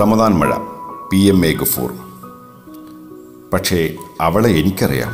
റമദാൻ മഴ P M A Gafoor പക്ഷേ അവളെ എനിക്കറിയാം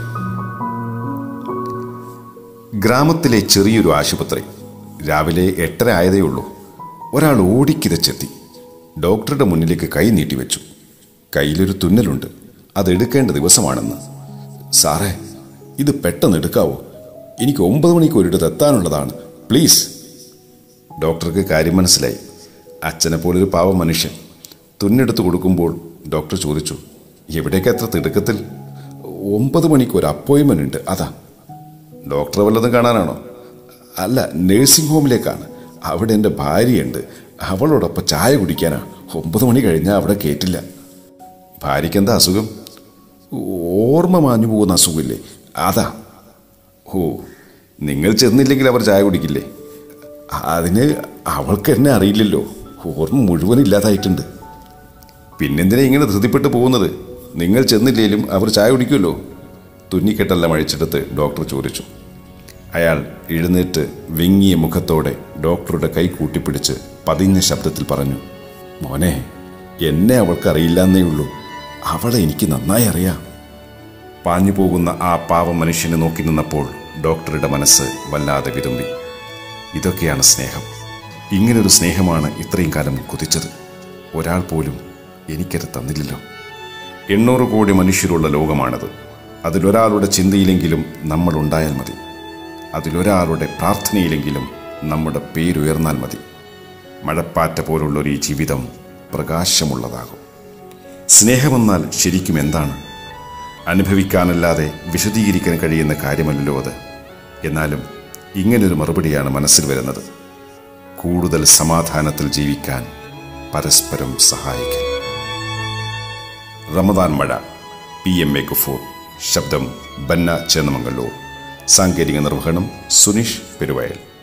ഗ്രാമത്തിലെ ചെറിയൊരു ആശുപത്രി രാവിലെ എട്ടര ആയതേ ഉള്ളൂ ഒരാൾ ഓടിക്കിതച്ചെത്തി ഡോക്ടറുടെ മുന്നിലേക്ക് കൈ നീട്ടിവെച്ചു കയ്യിലൊരു തുന്നലുണ്ട് അതെടുക്കേണ്ട ദിവസമാണെന്ന് സാറേ ഇത് പെട്ടെന്ന് എടുക്കാവോ എനിക്ക് ഒമ്പത് മണിക്ക് ഒരിടത്ത് എത്താനുള്ളതാണ് പ്ലീസ് ഡോക്ടർക്ക് കാര്യം മനസ്സിലായി അച്ഛനെ പോലൊരു പാവ മനുഷ്യൻ തുന്നെടുത്ത് കൊടുക്കുമ്പോൾ ഡോക്ടർ ചോദിച്ചു എവിടേക്ക് എത്ര തിടുക്കത്തിൽ ഒമ്പത് മണിക്ക് ഒരു അപ്പോയിൻമെൻ്റ് ഉണ്ട് അതാ ഡോക്ടറെ വല്ലതും കാണാനാണോ അല്ല നഴ്സിംഗ് ഹോമിലേക്കാണ് അവിടെ എൻ്റെ ഭാര്യയുണ്ട് അവളോടൊപ്പം ചായ കുടിക്കാനാ ഒമ്പത് മണി കഴിഞ്ഞാൽ അവിടെ കേട്ടില്ല ഭാര്യയ്ക്ക് എന്താ അസുഖം ഓർമ്മ മാഞ്ഞു പോകുന്ന അസുഖമില്ലേ അതാ ഓ നിങ്ങൾ ചെന്നില്ലെങ്കിൽ അവർ ചായ കുടിക്കില്ലേ അതിന് അവൾക്ക് എന്നെ അറിയില്ലല്ലോ ഓർമ്മ മുഴുവൻ ഇല്ലാതായിട്ടുണ്ട് പിന്നെന്തിനാ ഇങ്ങനെ ധൃതിപ്പെട്ട് പോകുന്നത് നിങ്ങൾ ചെന്നില്ലേലും അവർ ചായ കുടിക്കുമല്ലോ തുന്നിക്കെട്ടെല്ലാം അഴിച്ചെടുത്ത് ഡോക്ടർ ചോദിച്ചു അയാൾ എഴുന്നേറ്റ് വിങ്ങിയ മുഖത്തോടെ ഡോക്ടറുടെ കൈ കൂട്ടിപ്പിടിച്ച് പതിഞ്ഞ ശബ്ദത്തിൽ പറഞ്ഞു മോനെ എന്നെ അവൾക്കറിയില്ലെന്നേ ഉള്ളൂ അവളെ എനിക്ക് നന്നായി അറിയാം പാഞ്ഞു പോകുന്ന ആ പാവം മനുഷ്യനെ നോക്കി നിന്നപ്പോൾ ഡോക്ടറുടെ മനസ്സ് വല്ലാതെ വിതുമ്പി ഇതൊക്കെയാണ് സ്നേഹം ഇങ്ങനൊരു സ്നേഹമാണ് ഇത്രയും കാലം കുതിച്ചത് ഒരാൾ പോലും എനിക്കത് തന്നില്ലല്ലോ എണ്ണൂറ് കോടി മനുഷ്യരുള്ള ലോകമാണത് അതിലൊരാളുടെ ചിന്തയിലെങ്കിലും നമ്മൾ ഉണ്ടായാൽ മതി അതിലൊരാളുടെ പ്രാർത്ഥനയിലെങ്കിലും നമ്മുടെ പേരുയർന്നാൽ മതി മഴപ്പാറ്റ പോലുള്ളൊരു ഈ ജീവിതം പ്രകാശമുള്ളതാകും സ്നേഹമെന്നാൽ ശരിക്കും എന്താണ് അനുഭവിക്കാനല്ലാതെ വിശദീകരിക്കാൻ കഴിയുന്ന കാര്യമല്ലല്ലോ അത് എന്നാലും ഇങ്ങനൊരു മറുപടിയാണ് മനസ്സിൽ വരുന്നത് കൂടുതൽ സമാധാനത്തിൽ ജീവിക്കാൻ പരസ്പരം സഹായിക്കാൻ റമദാൻ മഴ പി എം എ ഗഫൂർ ശബ്ദം ബന്ന ചേന്നമംഗല്ലൂർ സാങ്കേതിക നിർവഹണം സുനിഷ് പെരുവയൽ